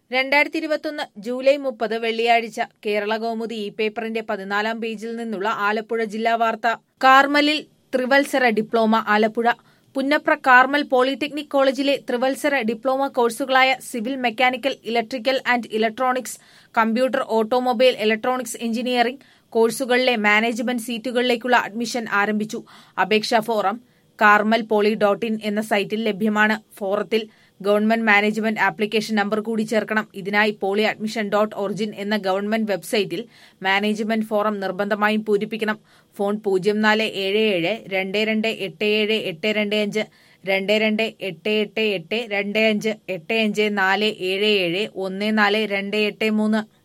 രണ്ടായിരത്തി ഇരുപത്തൊന്ന് ജൂലൈ മുപ്പത് വെള്ളിയാഴ്ച കേരള കൗമുദി ഈ പേപ്പറിന്റെ പതിനാലാം പേജിൽ നിന്നുള്ള ആലപ്പുഴ ജില്ലാ വാർത്ത കാർമലിൽ ത്രിവത്സര diploma Alappuzha Punnapra Carmel polytechnic കോളേജിലെ ത്രിവത്സര ഡിപ്ലോമ കോഴ്സുകളായ civil mechanical electrical and electronics computer automobile electronics engineering കോഴ്സുകളിലെ മാനേജ്മെന്റ് സീറ്റുകളിലേക്കുള്ള അഡ്മിഷൻ ആരംഭിച്ചു അപേക്ഷാ form Carmel poly dot in എന്ന സൈറ്റിൽ ലഭ്യമാണ് ഫോറത്തിൽ ഗവൺമെന്റ് മാനേജ്മെന്റ് ആപ്ലിക്കേഷൻ നമ്പർ കൂടി ചേർക്കണം ഇതിനായി പോളി അഡ്മിഷൻ ഡോട്ട് ഒറിജിൻ എന്ന ഗവൺമെന്റ് വെബ്സൈറ്റിൽ മാനേജ്മെന്റ് ഫോറം നിർബന്ധമായും പൂരിപ്പിക്കണം ഫോൺ പൂജ്യം നാല് ഏഴ് ഏഴ് രണ്ട് രണ്ട് എട്ട് ഏഴ് എട്ട് രണ്ട് അഞ്ച് രണ്ട് രണ്ട് എട്ട് എട്ട് എട്ട് രണ്ട് അഞ്ച് എട്ട് അഞ്ച് നാല് ഏഴ് ഏഴ് ഒന്ന് നാല് രണ്ട് എട്ട് മൂന്ന്